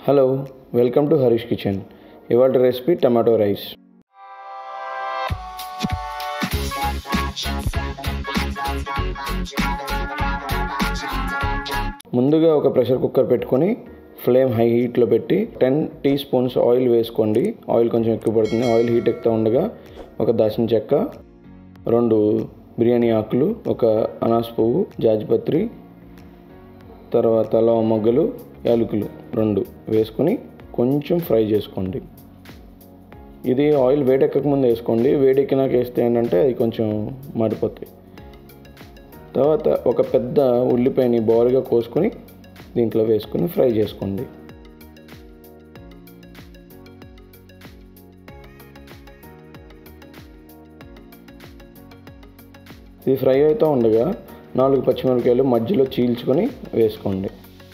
hello welcome to Harish kitchen ఇవాళ recipe tomato rice ముందుగా ఒక ప్రెషర్ కుక్కర్ పెట్టుకొని ఫ్లేమ్ హై హీట్లో పెట్టి టెన్ టీ స్పూన్స్ ఆయిల్ వేసుకోండి ఆయిల్ కొంచెం ఎక్కువ పడుతుంది ఆయిల్ హీట్ ఎక్కుతూ ఉండగా ఒక దాచిన చెక్క రెండు బిర్యానీ ఆకులు ఒక అనాస్ పువ్వు జాజిపత్రి తర్వాత లవ మొగ్గలు యాలకులు రెండు వేసుకొని కొంచెం ఫ్రై చేసుకోండి ఇది ఆయిల్ వేడెక్కక ముందు వేసుకోండి వేడెక్కినాక వేస్తే ఏంటంటే అది కొంచెం మాడిపోతాయి తర్వాత ఒక పెద్ద ఉల్లిపాయని బోరుగా కోసుకొని దీంట్లో వేసుకొని ఫ్రై చేసుకోండి ఇది ఫ్రై అవుతూ ఉండగా నాలుగు పచ్చిమిరపకాయలు మధ్యలో చీల్చుకొని వేసుకోండి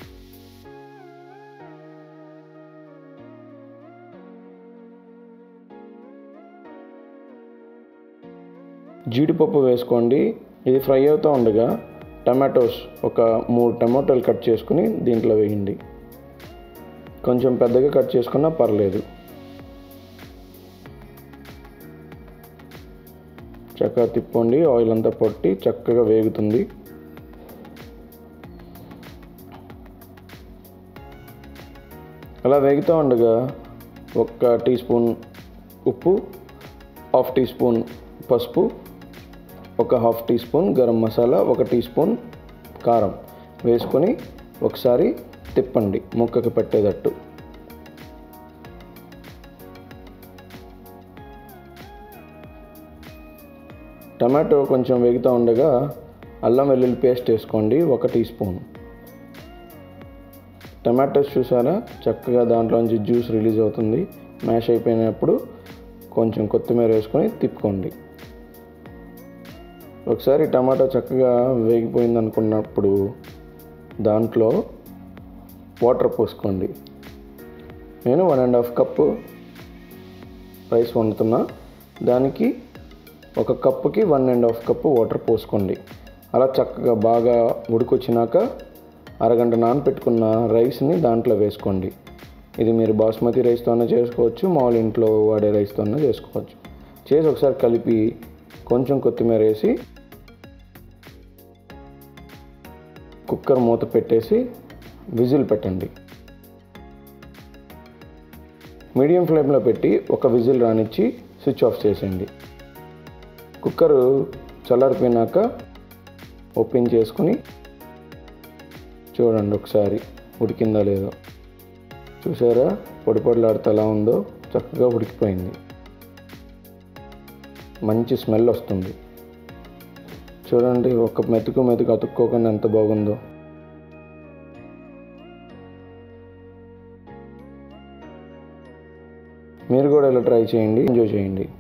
జీడిపప్పు వేసుకోండి ఇది ఫ్రై అవుతూ ఉండగా టమాటోస్ ఒక మూడు టమాటోలు కట్ చేసుకుని దీంట్లో వేయండి కొంచెం పెద్దగా కట్ చేసుకున్నా పర్లేదు చక్కగా తిప్పండి ఆయిల్ అంతా పొట్టి చక్కగా వేగుతుంది అలా వేగుతూ ఉండగా ఒక టీ స్పూన్ ఉప్పు హాఫ్ టీ స్పూన్ పసుపు ఒక half teaspoon garam masala ఒక టీ స్పూన్ కారం వేసుకొని ఒకసారి తిప్పండి ముక్కకి పట్టేటట్టు టమాటో కొంచెం వేగుతూ ఉండగా అల్లం వెల్లుల్లి పేస్ట్ వేసుకోండి ఒక టీ స్పూన్ టమాటోస్ చూసారా చక్కగా దాంట్లోంచి జ్యూస్ రిలీజ్ అవుతుంది మ్యాష్ అయిపోయినప్పుడు కొంచెం కొత్తిమీర వేసుకొని తిప్పుకోండి ఒకసారి టమాటో చక్కగా వేగిపోయింది అనుకున్నప్పుడు దాంట్లో వాటర్ పోసుకోండి నేను one and half cup rice వండుతున్నా దానికి ఒక కప్పుకి one and half cup water పోసుకోండి అలా చక్కగా బాగా ఉడికొచ్చినాక అరగంట నానపెట్టుకున్న రైస్ని దాంట్లో వేసుకోండి ఇది మీరు బాస్మతి రైస్తోనే చేసుకోవచ్చు మామూలు ఇంట్లో వాడే రైస్తోనే చేసుకోవచ్చు చేసి ఒకసారి కలిపి కొంచెం కొత్తిమీర వేసి కుక్కర్ మూత పెట్టేసి విజిల్ పెట్టండి మీడియం ఫ్లేమ్లో పెట్టి ఒక విజిల్ రానిచ్చి స్విచ్ ఆఫ్ చేసేయండి కుక్కర్ చల్లారిపోయినాక ఓపెన్ చేసుకుని చూడండి ఒకసారి ఉడికిందా లేదో చూసారా పొడి పొడిలాడితే ఎలా ఉందో చక్కగా ఉడికిపోయింది మంచి స్మెల్ వస్తుంది చూడండి ఒక మెతుకు మెతుకు అతుక్కోకుండా ఎంత బాగుందో మీరు కూడా ఇలా ట్రై చేయండి ఎంజాయ్ చేయండి